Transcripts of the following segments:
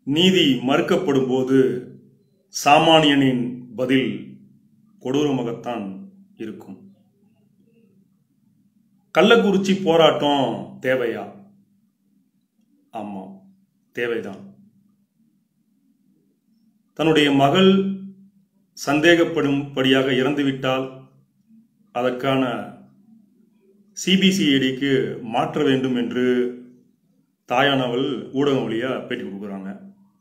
நீதி மறுக்கப்படும் போது சாமானியனின் பதில் கொடூரமாகத்தான் இருக்கும் கள்ளக்குறிச்சி போராட்டம் தேவையா ஆமா தேவைதான் தன்னுடைய மகள் சந்தேகப்படும்படியாக இறந்துவிட்டால் அதற்கான சிபிசிஐடிக்கு மாற்ற வேண்டும் என்று தாயானவள் ஊடகம் வழியா பேட்டி கொடுக்குறாங்க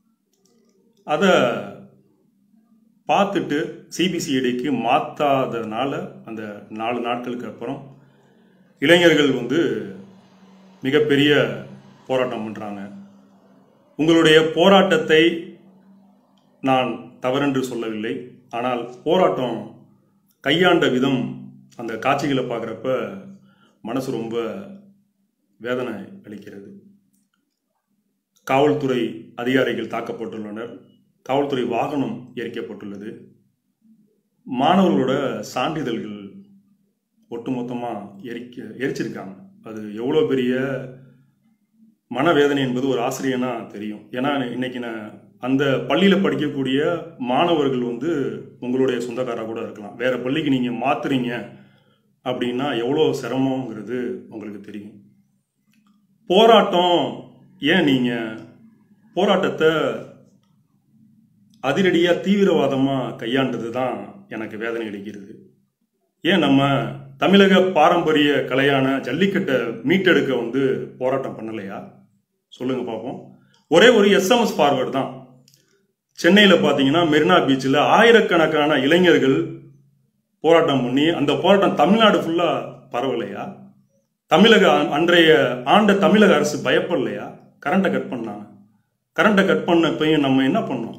அதை பார்த்துட்டு சிபிசிஐடிக்கு மாற்றாதனால அந்த நாலு நாட்களுக்கு அப்புறம் இளைஞர்கள் வந்து மிகப்பெரிய போராட்டம் பண்ணுறாங்க உங்களுடைய போராட்டத்தை நான் தவறென்று சொல்லவில்லை ஆனால் போராட்டம் கையாண்ட விதம் அந்த காட்சிகளை பார்க்குறப்ப மனசு ரொம்ப வேதனை அளிக்கிறது காவல்துறை அதிகாரிகள் தாக்கப்பட்டுள்ளனர் காவல்துறை வாகனம் எரிக்கப்பட்டுள்ளது மாணவர்களோட சான்றிதழ்கள் ஒட்டுமொத்தமாக எரிக்க எரிச்சிருக்காங்க அது எவ்வளோ பெரிய மனவேதனை என்பது ஒரு ஆசிரியனா தெரியும் ஏன்னா இன்னைக்கு நான் அந்த பள்ளியில் படிக்கக்கூடிய மாணவர்கள் வந்து உங்களுடைய சொந்தக்காரா கூட இருக்கலாம் வேற பள்ளிக்கு நீங்கள் மாத்துறீங்க அப்படின்னா எவ்வளோ சிரமங்கிறது உங்களுக்கு தெரியும் போராட்டம் ஏன் நீங்கள் போராட்டத்தை அதிரடியாக தீவிரவாதமாக கையாண்டது தான் எனக்கு வேதனை அளிக்கிறது ஏன் நம்ம தமிழக பாரம்பரிய கலையான ஜல்லிக்கட்டை மீட்டெடுக்க வந்து போராட்டம் பண்ணலையா சொல்லுங்க பார்ப்போம் ஒரே ஒரு எஸ்எம்எஸ் ஃபார்வர்டு தான் சென்னையில் பார்த்தீங்கன்னா மெரினா பீச்சில் ஆயிரக்கணக்கான இளைஞர்கள் போராட்டம் பண்ணி அந்த போராட்டம் தமிழ்நாடு ஃபுல்லாக பரவலையா தமிழக அன்றைய ஆண்ட தமிழக அரசு பயப்படலையா கரண்ட்டை கட் பண்ணாங்க கரண்ட்டை கட் பண்ணப்பையும் நம்ம என்ன பண்ணோம்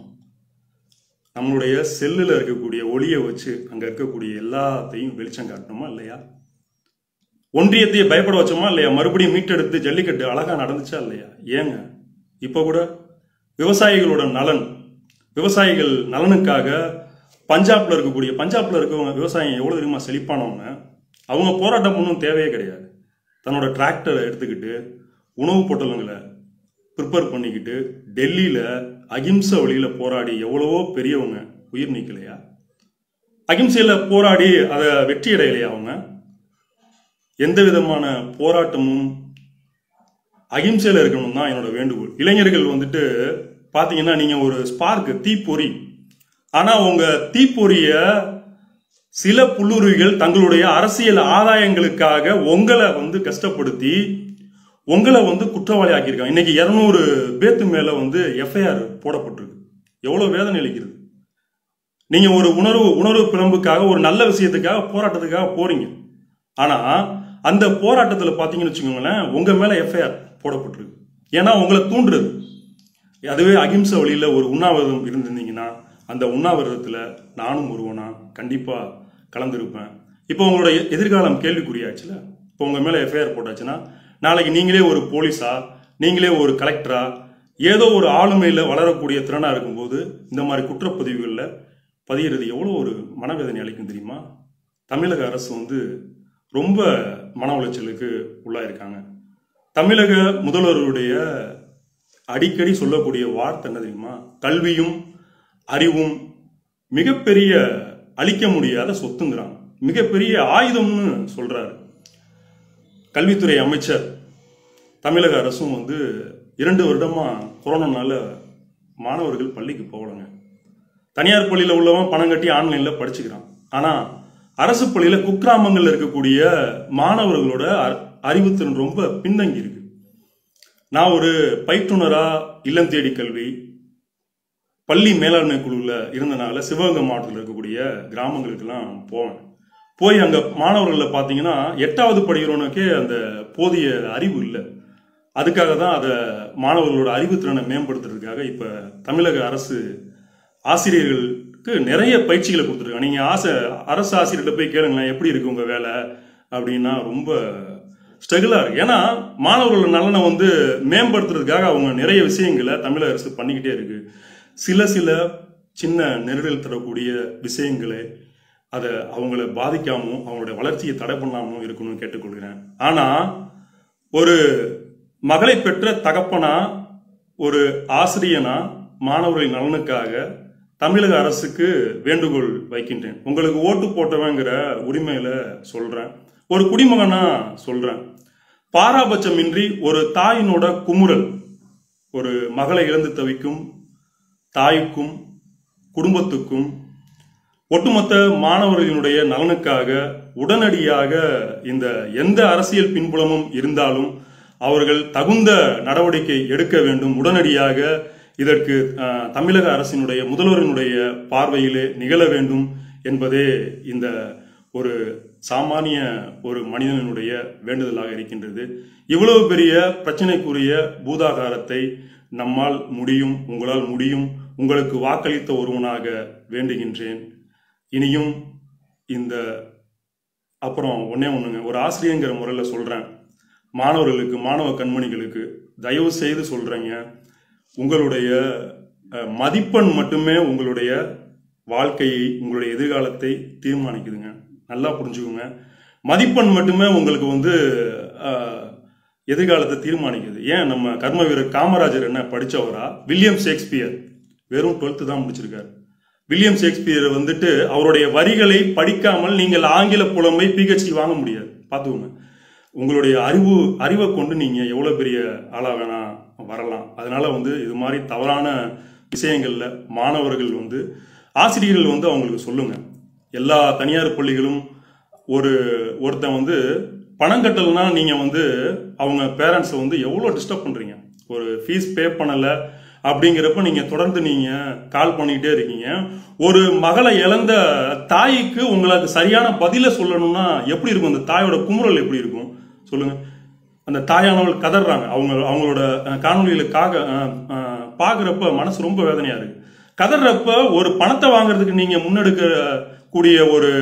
நம்மளுடைய செல்லில் இருக்கக்கூடிய ஒளியை வச்சு அங்கே இருக்கக்கூடிய எல்லாத்தையும் வெளிச்சம் காட்டணுமா இல்லையா ஒன்றியத்தையே பயப்பட வச்சோமா இல்லையா மறுபடியும் மீட்டெடுத்து ஜல்லிக்கட்டு அழகா நடந்துச்சா இல்லையா ஏங்க இப்போ கூட விவசாயிகளோட நலன் விவசாயிகள் நலனுக்காக பஞ்சாப்ல இருக்கக்கூடிய பஞ்சாப்ல இருக்கவங்க விவசாயம் எவ்வளவு தெரியுமா செழிப்பானவங்க அவங்க போராட்டம் பண்ணும் தேவையே கிடையாது தன்னோட டிராக்டரை எடுத்துக்கிட்டு உணவுப் பொட்டலங்களை ப்ரிப்பேர் பண்ணிக்கிட்டு டெல்லியில அகிம்சை வழியில போராடி எவ்வளவோ பெரியவங்க உயிர் நீக்கலையா அகிம்சையில போராடி அதை வெற்றி அடையலையா அவங்க எந்த விதமான போராட்டமும் அகிம்சையில இருக்கணும் தான் என்னோட வேண்டுகோள் இளைஞர்கள் வந்துட்டு பாத்தீங்கன்னா நீங்க ஒரு ஸ்பார்க் தீப்பொறி ஆனா உங்க தீப்பொறிய சில புல்லுருவிகள் தங்களுடைய அரசியல் ஆதாயங்களுக்காக உங்களை வந்து கஷ்டப்படுத்தி உங்களை வந்து குற்றவாளி ஆக்கியிருக்காங்க இன்னைக்கு இருநூறு பேத்து மேல வந்து எஃப்ஐஆர் போடப்பட்டிருக்கு எவ்வளவு வேதனை அளிக்கிறது நீங்க ஒரு உணர்வு உணர்வு பிளம்புக்காக ஒரு நல்ல விஷயத்துக்காக போராட்டத்துக்காக போறீங்க ஆனா அந்த போராட்டத்தில் பார்த்தீங்கன்னு வச்சுக்கோங்களேன் உங்க மேல எஃப்ஐஆர் போடப்பட்டிருக்கு ஏன்னா உங்களை தூண்டுறது அதுவே அகிம்சை வழியில ஒரு உண்ணாவிரதம் இருந்திருந்தீங்கன்னா அந்த உண்ணாவிரதத்துல நானும் ஒருவனா கண்டிப்பா கலந்துருப்பேன் இப்போ உங்களோட எ- எதிர்காலம் கேள்விக்குறியாச்சுல இப்போ உங்க மேல எஃப்ஐஆர் போட்டாச்சுன்னா நாளைக்கு நீங்களே ஒரு போலீஸா நீங்களே ஒரு கலெக்டரா ஏதோ ஒரு ஆளுமையில வளரக்கூடிய திறனா இருக்கும்போது இந்த மாதிரி குற்றப்பதிவுகளில் பதியிறது எவ்வளோ ஒரு மனவேதனை அளிக்கும் தெரியுமா தமிழக அரசு வந்து ரொம்ப மன உளைச்சலுக்கு உள்ளாயிருக்காங்க தமிழக முதல்வருடைய அடிக்கடி சொல்லக்கூடிய வார்த்தை என்ன தெரியுமா கல்வியும் அறிவும் மிகப்பெரிய அழிக்க முடியாத சொத்துங்கிறாங்க மிகப்பெரிய ஆயுதம்னு சொல்றாரு கல்வித்துறை அமைச்சர் தமிழக அரசும் வந்து இரண்டு வருடமா கொரோனானால மாணவர்கள் பள்ளிக்கு போகலைங்க தனியார் பள்ளியில் உள்ளவன் பணம் கட்டி ஆன்லைன்ல படிச்சுக்கிறான் ஆனா அரசு பள்ளியில குக்கிராமங்கள்ல இருக்கக்கூடிய மாணவர்களோட அ- அறிவுத்திறன் ரொம்ப பின்தங்கி இருக்கு நான் ஒரு பயிற்றுனரா இல்லம் தேடி கல்வி பள்ளி மேலாண்மை குழுவில் இருந்தனால சிவகங்கை மாவட்டத்தில் இருக்கக்கூடிய கிராமங்களுக்கெல்லாம் போவேன் போய் அங்கே மாணவர்களில் பார்த்தீங்கன்னா எட்டாவது படிக்கிறவனுக்கே அந்த போதிய அறிவு இல்லை அதுக்காக தான் அதை மாணவர்களோட அறிவுத்திறனை மேம்படுத்துறதுக்காக இப்போ தமிழக அரசு ஆசிரியர்களுக்கு நிறைய பயிற்சிகளை கொடுத்துருக்காங்க நீங்கள் ஆசை அரசு ஆசிரியர்கிட்ட போய் கேளுங்களேன் எப்படி இருக்கு உங்கள் வேலை அப்படின்னா ரொம்ப ஸ்ட்ரகிளாக இருக்கு ஏன்னா மாணவர்களோட நலனை வந்து மேம்படுத்துறதுக்காக அவங்க நிறைய விஷயங்களை தமிழக அரசு பண்ணிக்கிட்டே இருக்கு சில சில சின்ன நெருடல் தரக்கூடிய விஷயங்களை அதை அவங்கள பாதிக்காமலும் அவங்களுடைய வளர்ச்சியை தடை பண்ணாமலும் இருக்கணும்னு கேட்டுக்கொள்கிறேன் ஆனா ஒரு மகளை பெற்ற தகப்பனா ஒரு ஆசிரியனா மாணவர்களின் நலனுக்காக தமிழக அரசுக்கு வேண்டுகோள் வைக்கின்றேன் உங்களுக்கு ஓட்டு போட்டவங்கிற உரிமையில சொல்றேன் ஒரு குடிமகனா சொல்றேன் பாராபட்சமின்றி ஒரு தாயினோட குமுறல் ஒரு மகளை இழந்து தவிக்கும் தாய்க்கும் குடும்பத்துக்கும் ஒட்டுமொத்த மாணவர்களினுடைய நலனுக்காக உடனடியாக இந்த எந்த அரசியல் பின்புலமும் இருந்தாலும் அவர்கள் தகுந்த நடவடிக்கை எடுக்க வேண்டும் உடனடியாக இதற்கு அஹ், தமிழக அரசினுடைய முதல்வரினுடைய பார்வையிலே நிகழ வேண்டும் என்பதே இந்த ஒரு சாமானிய ஒரு மனிதனுடைய வேண்டுதலாக இருக்கின்றது இவ்வளவு பெரிய பிரச்சனைக்குரிய பூதாகாரத்தை நம்மால் முடியும் உங்களால் முடியும் உங்களுக்கு வாக்களித்த ஒருவனாக வேண்டுகின்றேன் இனியும் இந்த அப்புறம் ஒண்ணே ஒண்ணுங்க ஒரு ஆசிரியங்கிற முறையில் சொல்றேன் மாணவர்களுக்கு மாணவ கண்மணிகளுக்கு தயவு செய்து சொல்றேங்க உங்களுடைய அஹ், மதிப்பெண் மட்டுமே உங்களுடைய வாழ்க்கையை உங்களுடைய எதிர்காலத்தை தீர்மானிக்குதுங்க நல்லா புரிஞ்சுக்கோங்க மதிப்பெண் மட்டுமே உங்களுக்கு வந்து அஹ், எதிர்காலத்தை தீர்மானிக்குது ஏன் நம்ம கர்ம வீரர் காமராஜர் என்ன படிச்சவரா வில்லியம் ஷேக்ஸ்பியர் வெறும் டுவெல்த்து தான் முடிச்சிருக்காரு வில்லியம் ஷேக்ஸ்பியர் வந்துட்டு அவருடைய வரிகளை படிக்காமல் நீங்கள் ஆங்கில புலமை பிஹெச்டி வாங்க முடியாது பார்த்துக்கோங்க உங்களுடைய அறிவு அறிவை கொண்டு நீங்க எவ்வளவு பெரிய ஆளா வேணா வரலாம் அதனால வந்து இது மாதிரி தவறான விஷயங்கள்ல மாணவர்கள் வந்து ஆசிரியர்கள் வந்து அவங்களுக்கு சொல்லுங்க எல்லா தனியார் பள்ளிகளும் ஒரு ஒருத்தன் வந்து பணம் கட்டலைன்னா நீங்க வந்து அவங்க பேரண்ட்ஸை வந்து எவ்வளோ டிஸ்டர்ப் பண்றீங்க ஒரு ஃபீஸ் பே பண்ணல அப்படிங்கிறப்ப நீங்க தொடர்ந்து நீங்க கால் பண்ணிக்கிட்டே இருக்கீங்க ஒரு மகளை இழந்த தாய்க்கு உங்களுக்கு சரியான பதில சொல்லணும்னா எப்படி இருக்கும் அந்த தாயோட குமுறல் எப்படி இருக்கும் சொல்லுங்க அந்த தாயானவள் கதறாங்க அவங்க அவங்களோட அஹ், காணொளிகளுக்காக அஹ், அஹ், பார்க்கறப்ப மனசு ரொம்ப வேதனையா இருக்கு கதறப்ப ஒரு பணத்தை வாங்குறதுக்கு நீங்க முன்னெடுக்க கூடிய ஒரு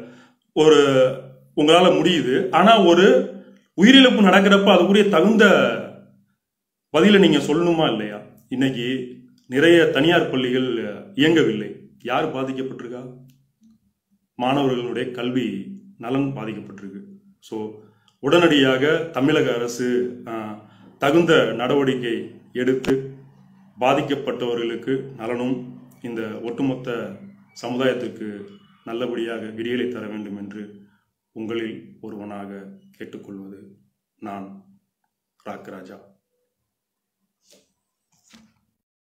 ஒரு உங்களால முடியுது ஆனா ஒரு உயிரிழப்பு நடக்கிறப்ப அதுக்குரிய தகுந்த பதில நீங்க சொல்லணுமா இல்லையா இன்னைக்கு நிறைய தனியார் பள்ளிகள் இயங்கவில்லை யார் பாதிக்கப்பட்டிருக்கா மாணவர்களுடைய கல்வி நலன் பாதிக்கப்பட்டிருக்கு ஸோ உடனடியாக தமிழக அரசு ஆஹ், தகுந்த நடவடிக்கை எடுத்து பாதிக்கப்பட்டவர்களுக்கு நலனும் இந்த ஒட்டுமொத்த சமுதாயத்திற்கு நல்லபடியாக விடியலை தர வேண்டும் என்று உங்களில் ஒருவனாக கேட்டுக்கொள்வது நான் ராக்கராஜா